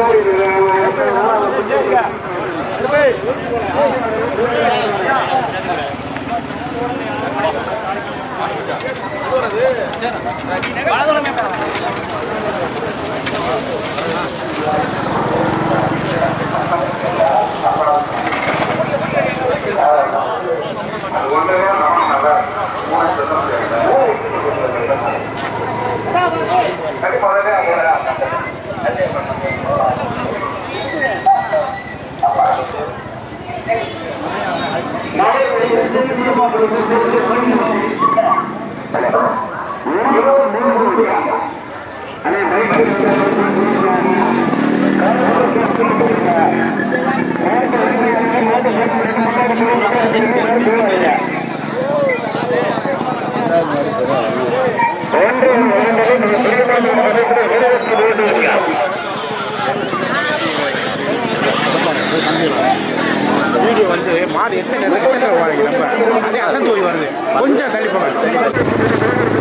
Video வந்து மாடு எச்ச நேரத்தில் கிட்டத்தில் வாங்க நம்ம அதே அசந்து போய் வருது கொஞ்சம் தள்ளிப்போங்க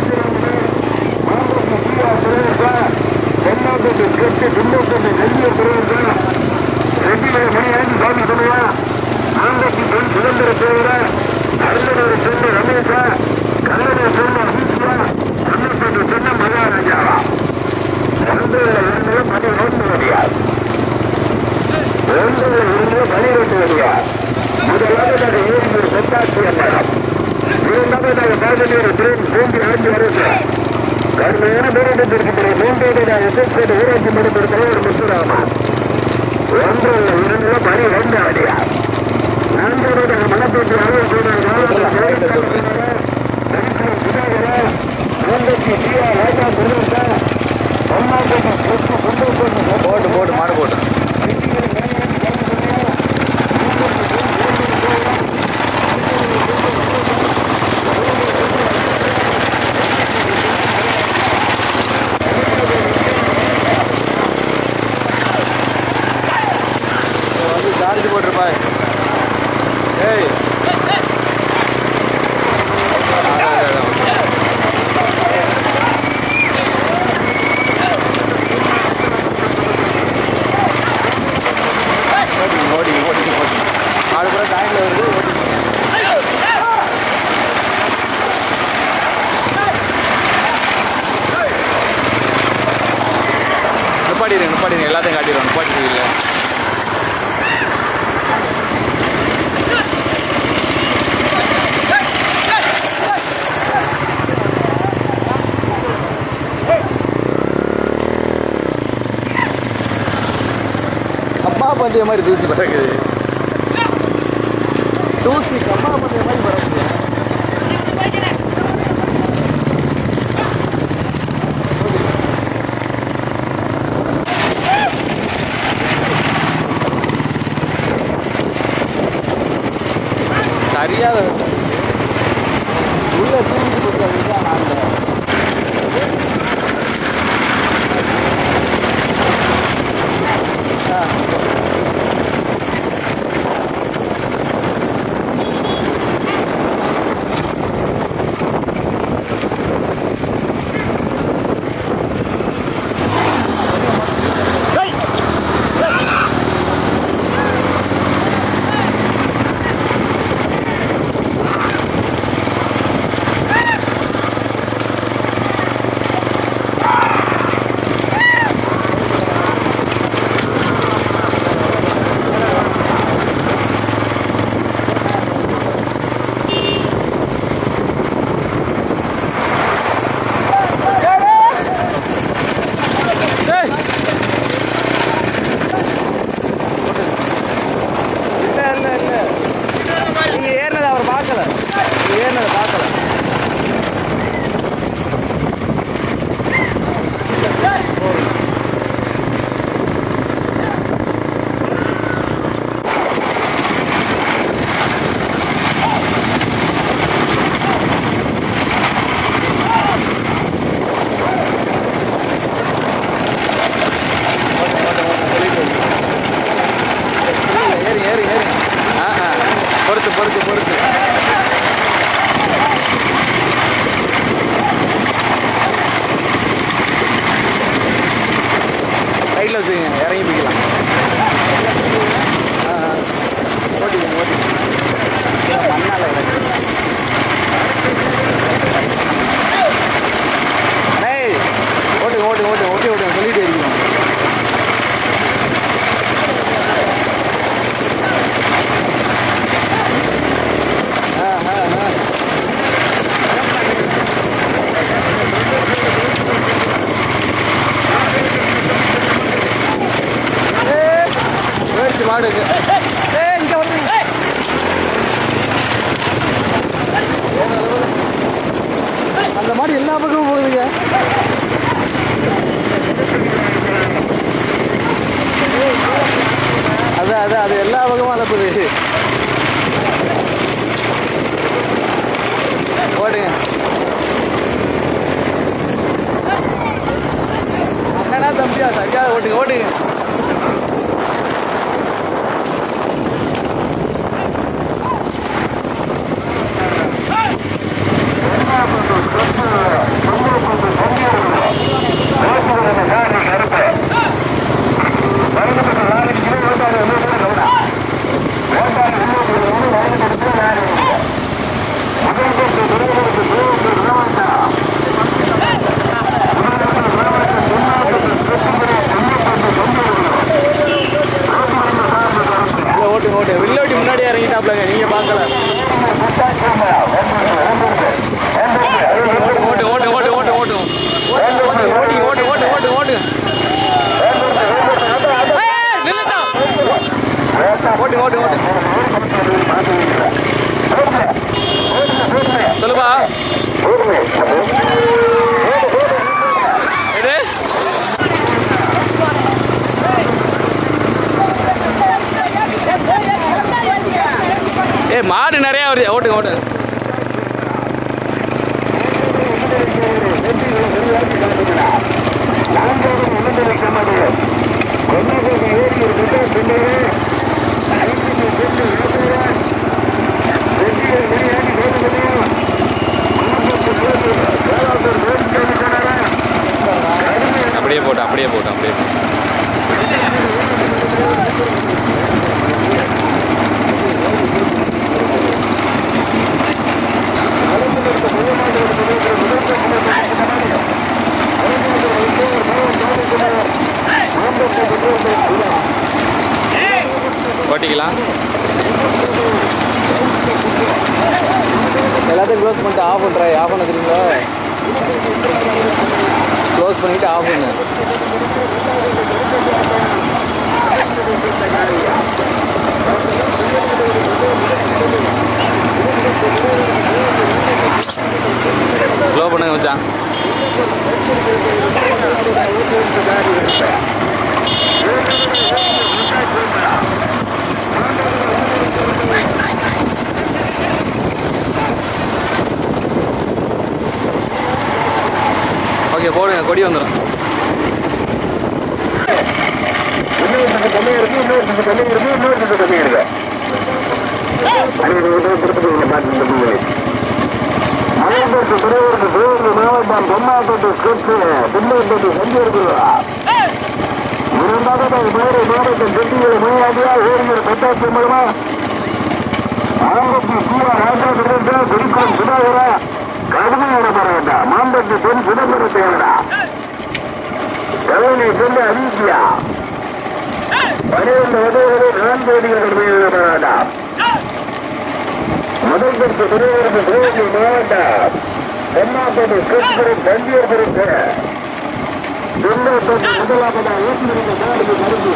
போட்டு போட்டு மாடு போட்டு வந்து சார்ஜ் போட்டிருப்பா ஏய் ஓடி ஓடி ஓடி ஆடு கூட டைமில் வருது ஓடி நிப்பாட்டிடு நிப்பாட்டிடு எல்லாத்தையும் காட்டிடுவோம் நிப்பாட்டிடு இல்லை அம்மா பந்தய மாதிரி தூசி பறக்குது தூசி அம்மா பந்தய மாதிரி பறக்குது சரியாக உள்ள தூங்கிட்டு போட்டு நான் சைடில் வச்சுக்கோங்க இறங்கி போய்க்கலாம் ஆ ஆ. ஓட்டிக்கோங்க ஓட்டிக்கோங்க மண்ணால் கிடக்கு ஏய் ஓட்டுங்க ஓட்டுங்க ஓட்டுங்க ஓட்டி ஓட்டுங்க சொல்லிட்டு இருக்கணும் ஆ ஆ ஆ ஏய் மாடுங்க ஏய் இங்க வந்து அந்த மாதிரி எல்லா பக்கமும் போகுதுங்க அது அது அது எல்லா பக்கமும் அனுப்புது ஓடுங்க அண்ணனா தம்பியா சரியா ஓட்டுங்க ஓட்டுங்க இல்லை ஓட்டுங்க ஓட்டுங்க வில்லோட்டி முன்னாடி இறங்கிட்டாப்லங்க நீங்கள் பார்க்கல ஓட்டு ஓட்டு ஓட்டு ஓட்டு ஓட்டு ஓட்டி ஓட்டு ஓட்டு ஓட்டு ஓட்டு ஓட்டு ஓட்டு ஓட்டு சொல்லுப்பா எது ஏ மாடு நிறையா வருது ஓட்டுங்க ஓட்டு அப்படியே போட்டு அப்படியே போட்டு அப்படியே போட்டு ஓட்டிக்கலாம் எல்லாத்தையும் க்ளோஸ் பண்ணிட்டு ஆஃப் பண்ணுற ஆஃப் பண்ண தெரியுங்களா க்ளோஸ் பண்ணிவிட்டு ஆஃப் பண்ணு ஸ்லோ பண்ணுங்க மச்சான் ஓகே போடுங்க கொடி வந்துடும் மாவட்டம் பொம்மாப்பட்டு ஸ்கிரிப்ட் திம்மப்பட்டு செஞ்சிருக்கிறா இருந்தாலும் மதுரை மாவட்டம் செட்டிகளை முனையாடியா ஓரிகள் கொட்டாட்சி மூலமா ஆம்பத்தி சீரா ராஜாபுரத்தை குறிக்கும் சுதாகரா கடுமையான பரவட்டா மாம்பட்டி பெண் சிதம்பரத்தேவரா கவலை சென்று அறிவிக்கியா பனிரெண்டு உதவிகளை நான்கு அடிகள் கடுமையான பரவட்டா முதல் பரிசு பெறுவதற்கு சிவகங்கை மாவட்டம் பொன்னாப்பட்டு கிருஷ்ணபுரம் தஞ்சியபுரம் தொண்ணூத்தொன்று முதலாவதாக ஊட்டியிருந்த நாடுக்கு மருந்து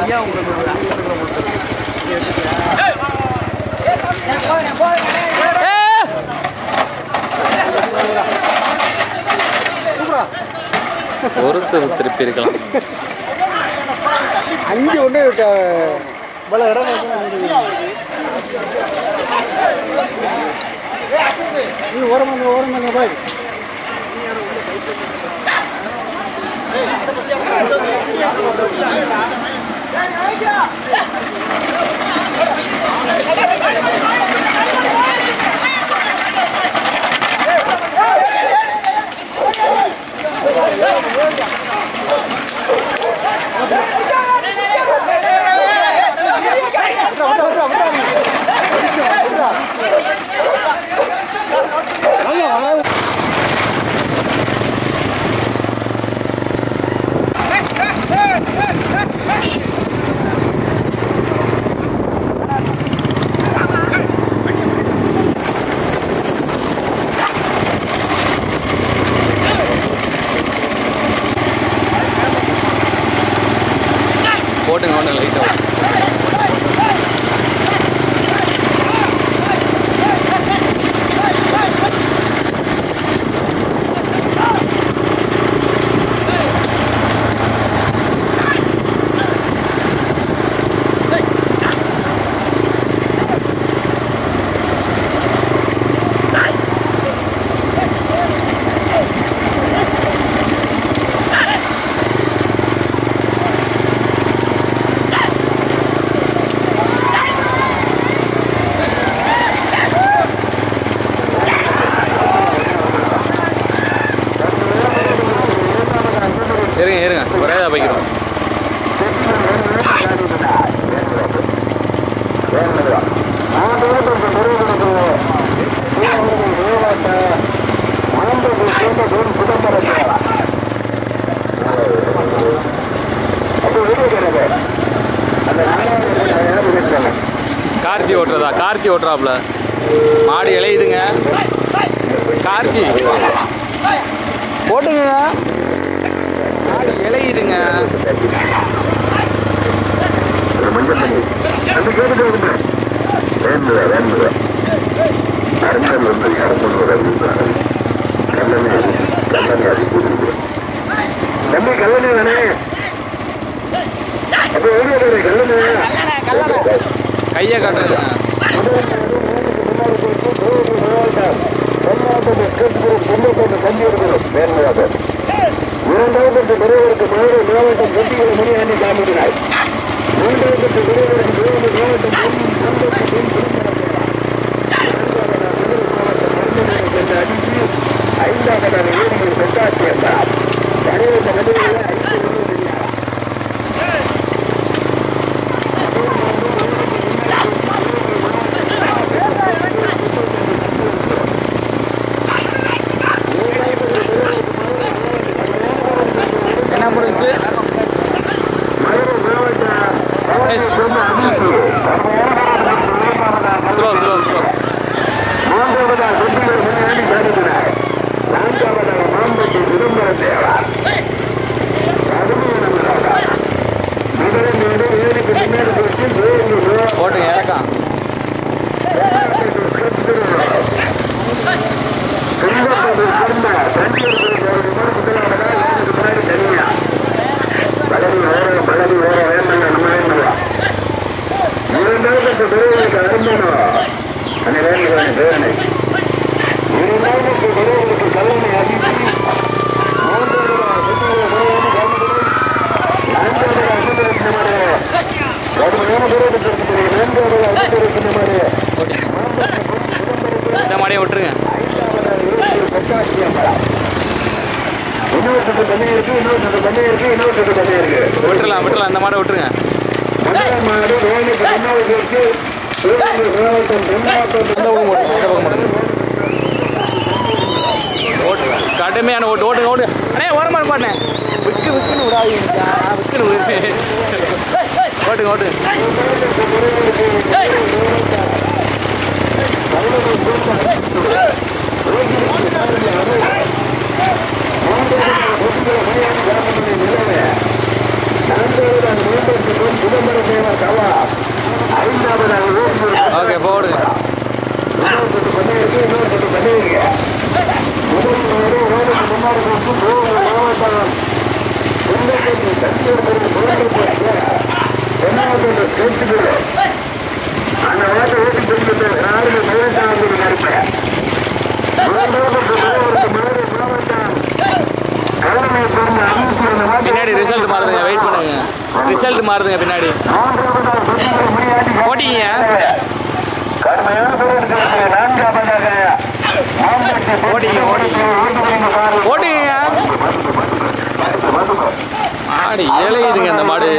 ஒருத்தர் திருப்பி இருக்கலாம் அஞ்சு ஒன்று பல இடம் நீ ஓரமாக ஓரமாக பாய் போட்டுங்க ஒன்று லைட்டாக இருங்க இருங்க ஒரே தான் வைக்கிறோம் கார்த்தி ஓட்டுறதா கார்த்தி ஓட்டுறாப்ல மாடு இலையுதுங்க கார்த்தி போட்டுங்க மாடு இலையுதுங்க தம்பி கல்லணை தானே அப்ப ஓடி கல்லணை கையை காட்டுங்க இரண்டாவது பெரியவருக்கு மதுரை மாவட்டம் கட்டிகளை மணியாண்டி காமிக்கிறார் மூன்றாவது பெரியவருக்கு சிவகங்கை மாவட்டம் ஐந்தாவது ஏழு செட்டாட்சி என்றார் தனிவட்ட நடுவில் ஐந்து என்ன முடிஞ்சு மதுரை மாவட்டம் ஸ்லோ ஸ்லோ ஸ்லோ மூன்றாவதாக குட்டிகள் முன்னாடி காட்டுகிறார் நான்காவதாக மாம்பட்டி சிதம்பரம் தேவார் முதலமையோடு வேலைக்கு முன்னாடி போட்டு வேறு போட்டுங்க இறக்கம் சிங்கப்பூர் சேர்ந்த தண்டியர்கள் முதலாவதாக வேலைக்கு முன்னாடி தனியா பழனி வேற பழனி வேற வேண்டாங்க நம்ம வேண்டாம் இரண்டாவது பெரியவர்களுக்கு அரும்பணும் அந்த வேலைக்கு வேலை இரண்டாவது பெரியவர்களுக்கு கல்லணை அதிர்ச்சி இந்த மாடியை விட்டுருங்க இன்னொரு தண்ணி இருக்கு இன்னொரு தண்ணி இருக்கு இன்னொரு தண்ணி இருக்கு விட்டுறலாம் விட்டுறலாம் இந்த மாடை விட்டுருங்க முதல் மாடு வேலைக்கு முன்னாடி இருக்கு சிவகங்கை மாவட்டம் தென்மாவட்டம் ஓட்டு கடுமையான ஓட்டு ஓட்டுங்க ஓட்டு அண்ணே ஓரமாக பாட்டேன் விக்கு விக்குன்னு விடாதீங்க விக்குன்னு விடு ஓட்டுங்க ஓட்டுங்க நான்காவது சிதம்பர தேவர் கவா ஐந்தாவதாக ஓட்டு ஓகே போடுங்க இன்னொரு பண்ணி இருக்கு இன்னொரு பண்ணி இருக்கு முதல் மாடு ரோடுக்கு முன்னாடி போட்டு கோவில் மாவட்டம் குண்டப்பட்டி தஞ்சோடு முதல் போட்டு ஒன்னாவது கேட்டுக்கிறது அந்த வாட்டை ஓட்டி பிடிக்கிட்டு யாருமே மயிலாசாமி நினைப்பேன் பின்னாடி ரிசல்ட் மாறுதுங்க வெயிட் பண்ணுங்க ரிசல்ட் மாறுதுங்க பின்னாடி போட்டீங்க ஓட்டிங்க ஓட்டிங்க ஓட்டிங்க ஆடி இலையுதுங்க இந்த மாடு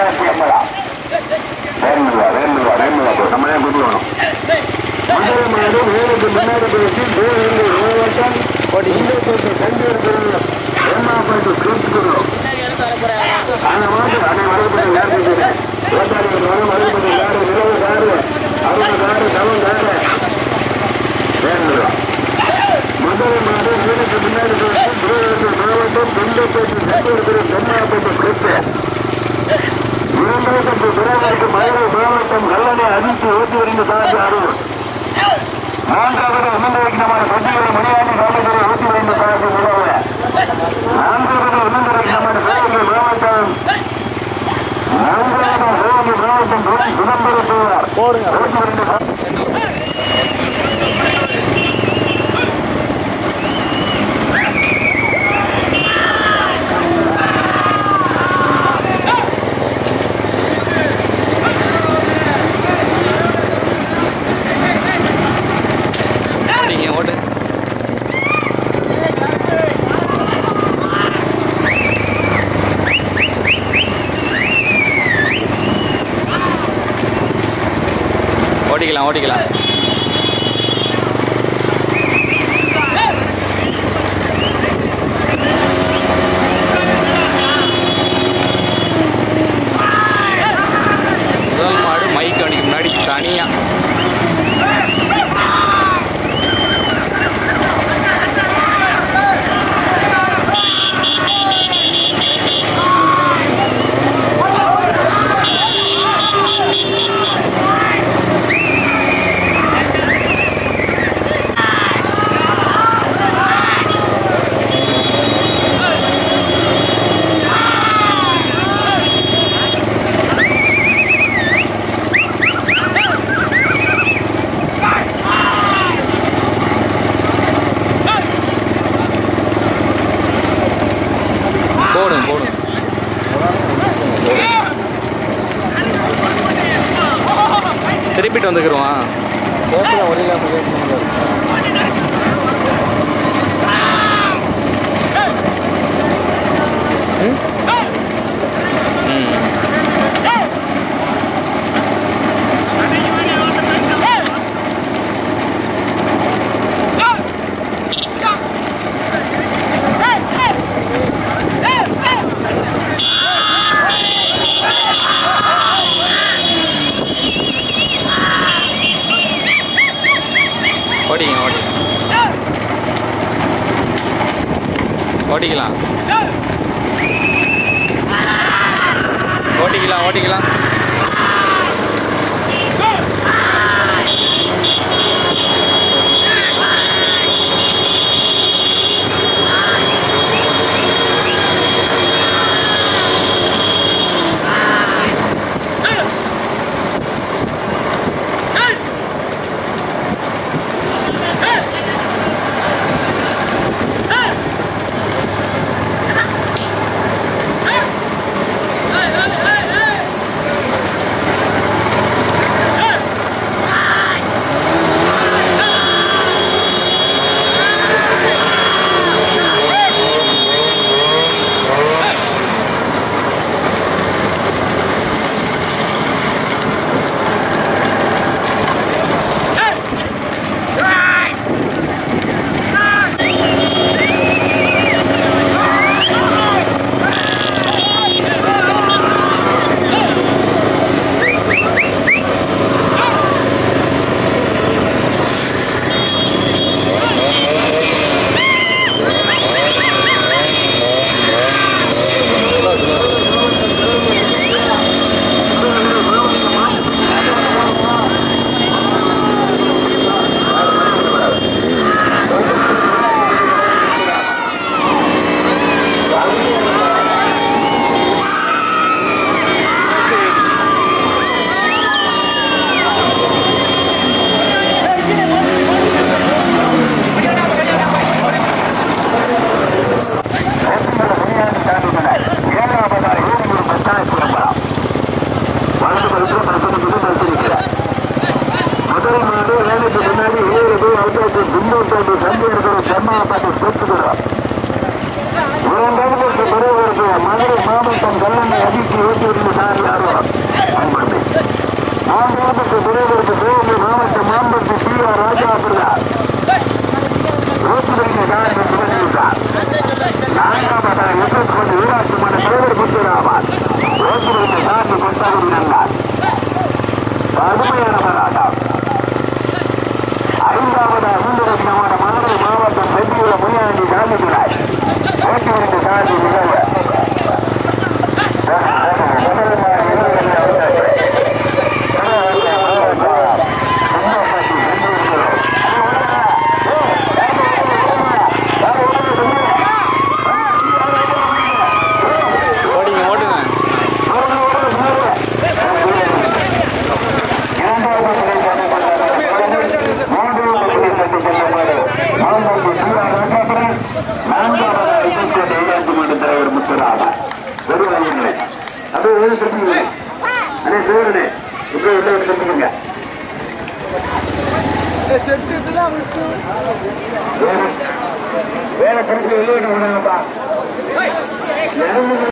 நம்மளே புரியணும் முதல் மாடு வேலுக்கு முன்னாடி போயிட்டு தேவையில்லை மாவட்டம் இந்தப்பட்டு தஞ்சூர் பெருநிலம் எம்மாப்பட்டு கேட்டுக்கிறோம் அந்த மாட்டு அதை வரப்பட்ட நேரத்துக்கு ஓட்டாளிகள் வர வரப்பட்ட நேரம் இருபது காரு அறுபது காரு சமம் காரு வேணும் முதல் மாடு வேலுக்கு முன்னாடி போயிட்டு திருவள்ளூர் மாவட்டம் இந்தப்பட்டு தஞ்சூர் பெரும் எம்மாப்பட்டு கேட்டு இரண்டாயிரத்து பிறகு மதுரை மாவட்டம் கல்லணை அதிர்ச்சி ஓட்டி வருகின்ற சார்பு அருள் மூன்றாவது உன்னதமான சொத்துக்களை மணியாண்டி காலத்துறை ஓட்டி வருகின்ற சார்பு உணவு நான்காவது உன்னதமான சிவகங்கை மாவட்டம் நான்காவது சிவகங்கை மாவட்டம் சுதந்திர சூழல் ஓட்டி வருகின்ற சார்பு ஓட்டிங்க ஓட்டு ஓட்டிக்கலாம் ஓட்டிக்கலாம் முதல் மாடு மைக் வண்டிக்கு முன்னாடி தனியா போடுங்க போடுங்க திருப்பிட்டு வந்துக்கிறோம் ஓட்டிங்க ஓட்டி ஓட்டிக்கலாம் ஓட்டிக்கலாம் ஓட்டிக்கலாம் வெறும் வாங்கிங்களே அப்படியே வெளியே திருப்பிங்க அண்ணே சேவரனே இப்படியே உள்ள வந்து திருப்பிங்க செட்டு இதெல்லாம் விட்டு வேலை திருப்பி வெளியே விடுங்கப்பா